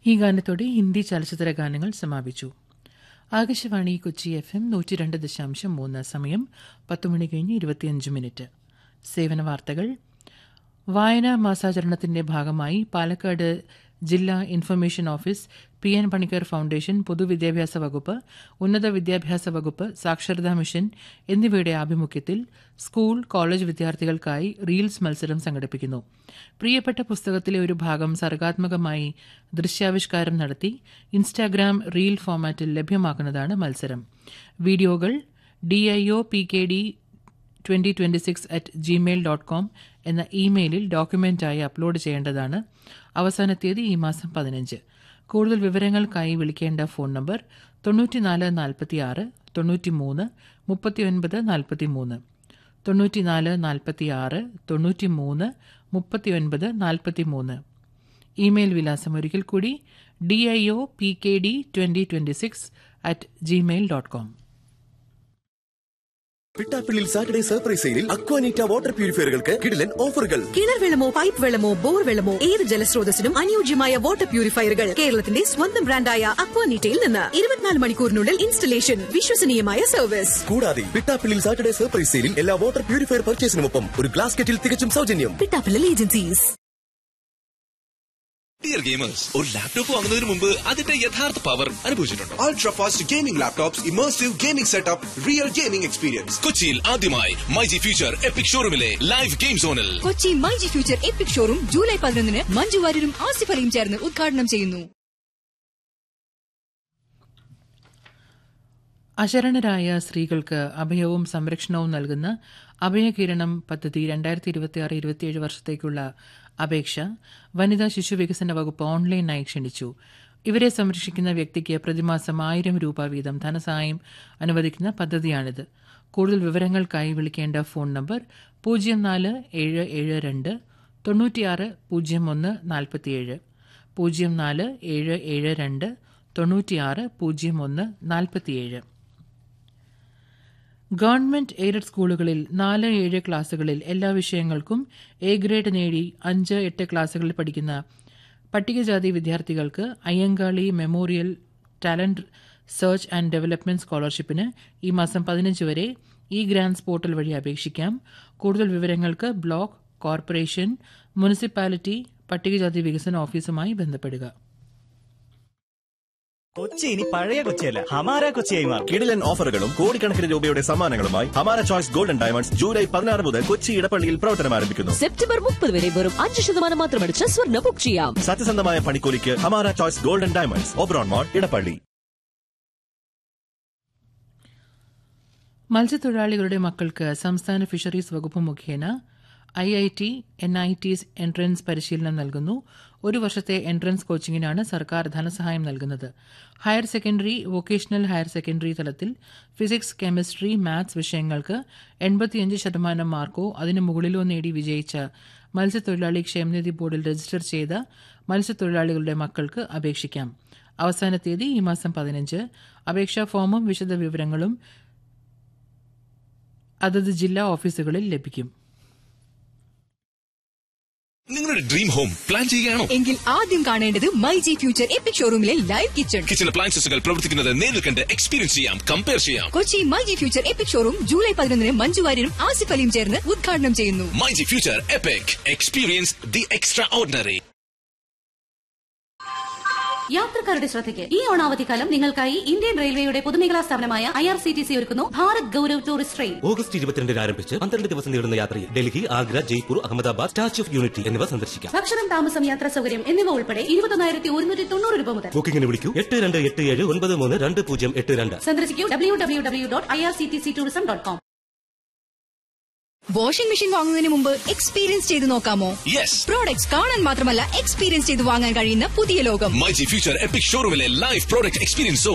ഈ ഗാനത്തോടെ ഹിന്ദി ചലച്ചിത്ര ഗാനങ്ങൾ സമാപിച്ചു ആകാശവാണി കൊച്ചി എഫ് എം നൂറ്റി രണ്ട് ദശാംശം മൂന്ന് സമയം പത്ത് മണി കഴിഞ്ഞ് ഇരുപത്തിയഞ്ച് മിനിറ്റ് സേവന വാർത്തകൾ വായനാ മാസാചരണത്തിന്റെ ഭാഗമായി പാലക്കാട് ജില്ലാ information office P N Panicker foundation പൊതുവിദ്യാഭ്യാസ വകുപ്പ് ഉന്നത വിദ്യാഭ്യാസ വകുപ്പ് സാക്ഷരതാ മിഷൻ എന്നിവയുടെ ആഭിമുഖ്യത്തിൽ സ്കൂൾ കോളേജ് വിദ്യാർത്ഥികൾക്കായി റീൽസ് മത്സരം സംഘടിപ്പിക്കുന്നു പ്രിയപ്പെട്ട പുസ്തകത്തിലെ ഒരു ഭാഗം സർഗാത്മകമായി ദൃശ്യാവിഷ്കാരം നടത്തി ഇൻസ്റ്റാഗ്രാം റീൽ ഫോമാറ്റിൽ ലഭ്യമാക്കുന്നതാണ് മത്സരം വീഡിയോകൾ D I O P K D twenty twenty six at Gmail dot com എന്ന ഇമെയിലിൽ ഡോക്യുമെന്റായി അപ്ലോഡ് ചെയ്യേണ്ടതാണ് അവസാന തീയതി ഈ മാസം പതിനഞ്ച് കൂടുതൽ വിവരങ്ങൾക്കായി വിളിക്കേണ്ട ഫോൺ നമ്പർ തൊണ്ണൂറ്റിനാല് നാൽപ്പത്തി ആറ് തൊണ്ണൂറ്റിമൂന്ന് മുപ്പത്തിയൊൻപത് നാൽപ്പത്തി മൂന്ന് തൊണ്ണൂറ്റിനാല് നാൽപ്പത്തി ആറ് തൊണ്ണൂറ്റിമൂന്ന് മുപ്പത്തിയൊൻപത് നാൽപ്പത്തി മൂന്ന് ഇമെയിൽ വിലാസം ഒരിക്കൽ കൂടി D I O P K D twenty twenty six at Gmail dot com Pittappillil Saturday surprise സെയിലിൽ അക്വാനീറ്റ വാട്ടർ പ്യൂരിഫയറുകൾക്ക് കിടിലൻ ഓഫറുകൾ കിണർ വെള്ളമോ പൈപ്പ് വെള്ളമോ ബോർ വെള്ളമോ ഏത് ജലസ്രോതസ്സിനും അനുയോജ്യമായ വാട്ടർ പ്യൂരിഫയറുകൾ കേരളത്തിന്റെ സ്വന്തം ബ്രാൻഡായ അക്വാനീറ്റയിൽ നിന്ന് ഇരുപത്തിനാല് മണിക്കൂറിനുള്ളിൽ ഇൻസ്റ്റലേഷൻ വിശ്വസനീയമായ സർവീസ് കൂടാതെ പിട്ടാപ്പിള്ളിൽ സാറ്റർഡേ സർപ്രൈസ് സെയിലിൽ എല്ലാ വാട്ടർ പ്യൂരിഫയർ പർച്ചേസിനുമൊപ്പം ഒരു ഗ്ലാസ് കെറ്റിൽ തികച്ചും സൗജന്യം പിട്ടാപ്പിള്ളൽ ഏജൻസീസ് ഡിയർ ഗെയിമേഴ്സ് ഒരു ലാപ്ടോപ്പ് വാങ്ങുന്നതിന് മുമ്പ് അതിന്റെ യഥാർത്ഥ പവർ അനുഭവിച്ചിട്ടുണ്ടോ Ultra fast gaming laptops, immersive gaming setup, real gaming experience. കൊച്ചിയിൽ ആദ്യമായി മൈജി ഫ്യൂച്ചർ എപ്പിക് ഷോറൂമിലെ ലൈവ് ഗെയിം സോണിൽ Kochi myG future epic showroom July പതിനൊന്നിന് മഞ്ജു വാര്യരും ആസിഫ് അലിയും ചേർന്ന് ഉദ്ഘാടനം ചെയ്യുന്നു അശരണരായ സ്ത്രീകൾക്ക് അഭയവും സംരക്ഷണവും നൽകുന്ന അഭയകിരണം പദ്ധതി രണ്ടായിരത്തി ഇരുപത്തിയാറ് ഇരുപത്തിയേഴ് വർഷത്തേക്കുള്ള അപേക്ഷ വനിതാ ശിശു വികസന വകുപ്പ് ഓൺലൈനായി ക്ഷണിച്ചു ഇവരെ സംരക്ഷിക്കുന്ന വ്യക്തിക്ക് പ്രതിമാസം ആയിരം രൂപ വീതം ധനസഹായം അനുവദിക്കുന്ന പദ്ധതിയാണിത് കൂടുതൽ വിവരങ്ങൾക്കായി വിളിക്കേണ്ട ഫോൺ നമ്പർ പൂജ്യം നാല് ഏഴ് ഏഴ് രണ്ട് തൊണ്ണൂറ്റിയാറ് പൂജ്യം ഒന്ന് നാൽപ്പത്തിയേഴ് പൂജ്യം നാല് ഏഴ് ഏഴ് രണ്ട് തൊണ്ണൂറ്റിയാറ് പൂജ്യം ഒന്ന് നാൽപ്പത്തിയേഴ് ഗവൺമെന്റ് എയ്ഡഡ് സ്കൂളുകളിൽ നാല് ഏഴ് ക്ലാസുകളിൽ എല്ലാ വിഷയങ്ങൾക്കും എ ഗ്രേഡ് നേടി അഞ്ച് എട്ട് ക്ലാസുകളിൽ പഠിക്കുന്ന പട്ടികജാതി വിദ്യാർത്ഥികൾക്ക് Ayyankali memorial talent search and development സ്കോളർഷിപ്പിന് ഈ മാസം പതിനഞ്ച് വരെ ഇ ഗ്രാൻസ് പോർട്ടൽ വഴി അപേക്ഷിക്കാം കൂടുതൽ വിവരങ്ങൾക്ക് ബ്ലോക്ക് കോർപ്പറേഷൻ മുനിസിപ്പാലിറ്റി പട്ടികജാതി വികസന ഓഫീസുമായി ബന്ധപ്പെടുക കൊച്ചി ഇനി പഴയ കൊച്ചിയല്ല ഹമാര കൊച്ചിയായി മാറും കിടിലൻ ഓഫറുകളും കോടിക്കണക്കിന് രൂപയുടെ സമ്മാനങ്ങളുമായി ഹമാര ചോയ്സ് ഗോൾഡൻ ഡയമണ്ട്സ് ജൂലൈ പതിനാറ് മുതൽ കൊച്ചി ഇടപ്പള്ളിയിൽ പ്രവർത്തനം ആരംഭിക്കുന്നു സെപ്റ്റംബർ മുപ്പത് വരെ വെറും അഞ്ച് ശതമാനം മാത്രമടിച്ച് സ്വർണ്ണ ബുക്ക് ചെയ്യാം സത്യസന്ധമായ പണിക്കൂലിക്ക് ഹമാര choice golden diamonds Oberon mall Edappally മത്സ്യത്തൊഴിലാളികളുടെ മക്കൾക്ക് സംസ്ഥാന ഫിഷറീസ് വകുപ്പ് മുഖേന I I T N I T entrance പരിശീലനം നൽകുന്നു ഒരു വർഷത്തെ എൻട്രൻസ് കോച്ചിങ്ങിനാണ് സർക്കാർ ധനസഹായം നൽകുന്നത് higher secondary vocational higher secondary തലത്തിൽ ഫിസിക്സ് കെമിസ്ട്രി മാത്സ് വിഷയങ്ങൾക്ക് എൺപത്തിയഞ്ച് ശതമാനം മാർക്കോ അതിനു മുകളിലോ നേടി വിജയിച്ച മത്സ്യത്തൊഴിലാളി ക്ഷേമനിധി ബോർഡിൽ രജിസ്റ്റർ ചെയ്ത മത്സ്യത്തൊഴിലാളികളുടെ മക്കൾക്ക് അപേക്ഷിക്കാം അവസാന തീയതി ഈ മാസം പതിനഞ്ച് അപേക്ഷാ ഫോമും വിശദ വിവരങ്ങളും അതത് ജില്ലാ ഓഫീസുകളിൽ ലഭിക്കും നിങ്ങളുടെ ഡ്രീം ഹോം പ്ലാൻ ചെയ്യുകയാണോ എങ്കിൽ ആദ്യം കാണേണ്ടത് മൈജി ഫ്യൂച്ചർ എപ്പിക് ഷോറൂമിലെ ലൈവ് കിച്ചൺ കിച്ചൺ അപ്ലയൻസസുകൾ പ്രവർത്തിക്കുന്നത് നേരിൽ കണ്ട് എക്സ്പീരിയൻസ് ചെയ്യാം കമ്പയർ ചെയ്യാം Kochi myG future epic showroom July പതിനൊന്നിന് മഞ്ജു വാര്യരും ആസിഫ് അലിയും ചേർന്ന് ഉദ്ഘാടനം ചെയ്യുന്നു myG future epic experience the extraordinary യാത്രക്കാരുടെ ശ്രദ്ധയ്ക്ക് ഈ ഓണാവധിക്കാലം നിങ്ങൾക്കായി ഇന്ത്യൻ റെയിൽവേയുടെ പൊതുമേഖലാ സ്ഥാപനമായ I R C T C ഒരുക്കുന്നു Bharat Gaurav tourist train August ഇരുപത്തിരണ്ടിന് ആരംഭിച്ച് പന്ത്രണ്ട് ദിവസം നീളുന്ന യാത്രയിൽ Delhi Agra Jaipur Ahmedabad statue of unity എന്നിവ സന്ദർശിക്കാം ഭക്ഷണം താമസം യാത്രാ സൗകര്യം എന്നിവ ഉൾപ്പെടെ ഇരുപത്തൊന്നായിരത്തി ഒരുന്നൂറ്റി തൊണ്ണൂറ് രൂപ മുതൽ ബുക്കിംഗിന് വിളിക്കൂ എട്ട് രണ്ട് എട്ട് ഏഴ് ഒൻപത് മൂന്ന് രണ്ട് പൂജ്യം എട്ട് രണ്ട് സന്ദർശിക്കൂ W W W dot I R C T C tourism dot com washing machine വാങ്ങുന്നതിന് മുമ്പ് എക്സ്പീരിയൻസ് ചെയ്ത് നോക്കാമോ യെസ് പ്രോഡക്ട്സ് കാണാൻ മാത്രമല്ല എക്സ്പീരിയൻസ് ചെയ്ത് വാങ്ങാൻ കഴിയുന്ന പുതിയ ലോകം മൈജി ഫ്യൂച്ചർ എപ്പിക് ഷോറൂമിലെ ലൈവ് പ്രോഡക്റ്റ് എക്സ്പീരിയൻസ്